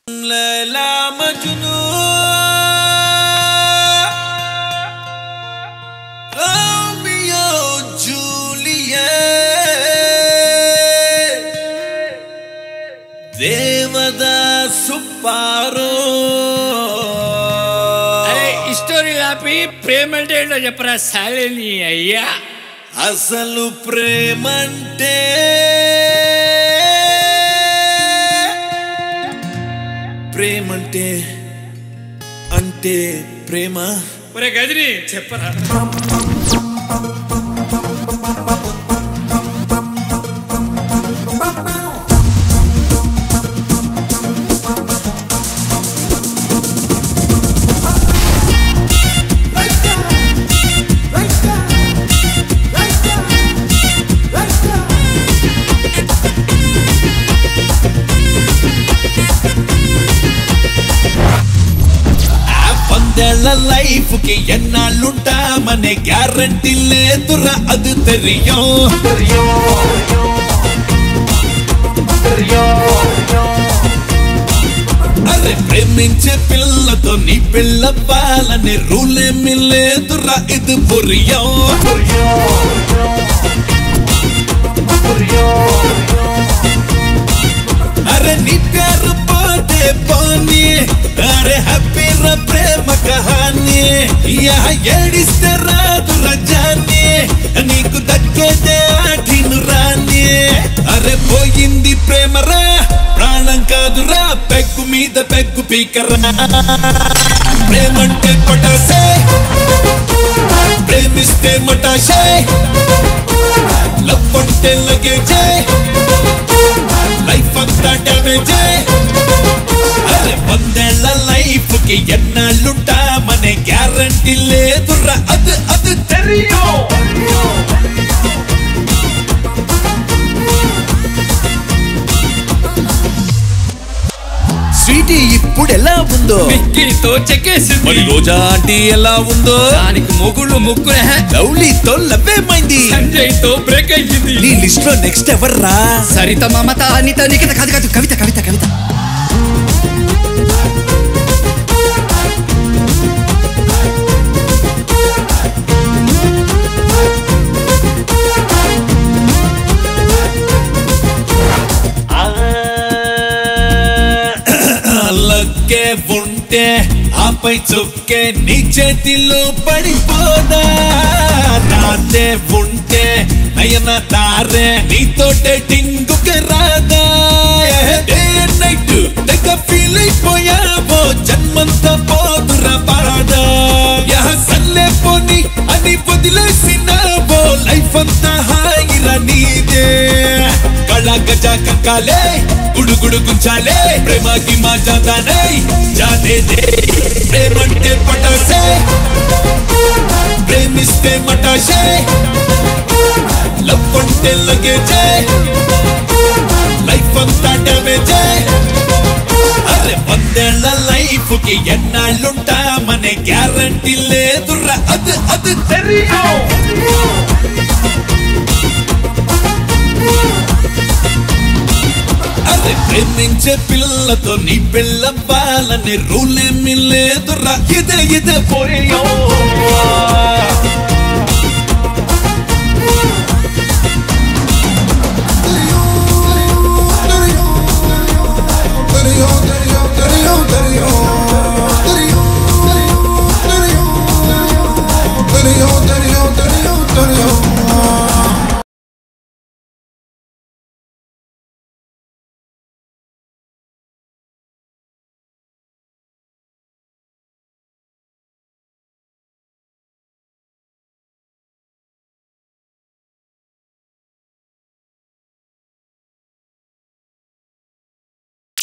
Laila Majnu Romeo Juliet Devdas సుప్పారో అరే ఈ స్టోరీ ఆపి ప్రేమ అంటే ఏంటో చెప్పరా సాలేని అయ్యా అసలు ప్రేమంటే ప్రేమంటే అంటే ప్రేమ ఒరే గదిని చెప్పరా ఆ వందేళ్ల లైఫ్ కి ఎన్నాళ్ళుంటామనే గ్యారంటీ లేదురా అది తెరియం అరే ప్రేమించే పిల్లతో నీ పిల్లవ్వాలనే రూల్ ఏమి లేదురా ఇది పురియం అరే నీ పేరు పోతే పోనీ అరే హ్యాపీ రా ప్రేమ కహాని యా ఏడిస్తే రాదు రజాని నీకు దక్కేదే ఆటిను రాని అరే పోయింది ప్రేమరా ప్రాణం కాదురా పెగ్గు మీద పెగ్గు పీకరా ప్రేమంటే పటాసే ప్రేమిస్తే మటాసే లవ్ అంటే లగేజే లైఫ్ అంతా డ్యామేజ్ అరే వందేళ్ల లైఫ్ కి ఎన్నాళ్ళుంటామనే గ్యారంటీ లేదురా అది అది తెరియో స్వీటీ ఇప్పుడు ఎలా ఉందో మిక్కితో చెక్కేసింది మరి రోజా ఆంటీ ఎలా ఉందో దానికి మొగుళ్ళు ముగ్గురే లవ్లీతో లవ్వేమైంది సంజయ్ తో బ్రేక్ అయ్యింది నీ లిస్ట్ లో నెక్స్ట్ ఎవర్రా సరిత మమత అనిత నిఖిత కాదు కాదు కవిత కవిత కవిత లక్కే ఉంటే ఆపై చుక్కే నీ చేతిలో పడిపోదా నాదే ఉంటే నయన తారే నీతో డేటింగ్ రాదా డే నైట్ తెగ ఫీల్ అయిపోయావో జన్మంతా పోదురా బాదా యహ సల్లే పోని అని వదిలేసినావో లైఫ్ అంతా హాయిరా నీదే కళ గజ కంకాలే గుడుగుడు గుంచాలే ప్రేమకి మా జాదానే జానే దే ప్రేమంటే పటాసే ప్రేమిస్తే మటాసే లవ్ అంటే లగేజే లైఫ్ అంతా డ్యామేజే అరే వందేళ్ల లైఫ్ కి ఎన్నాళ్ళుంటామనే గ్యారంటీ లేదురా అది అది తెరియో అరే ప్రేమించే పిల్లతో నీ పిల్లవ్వాలని రూల్ ఏమి లేదురా ఇదే ఇదే పోయో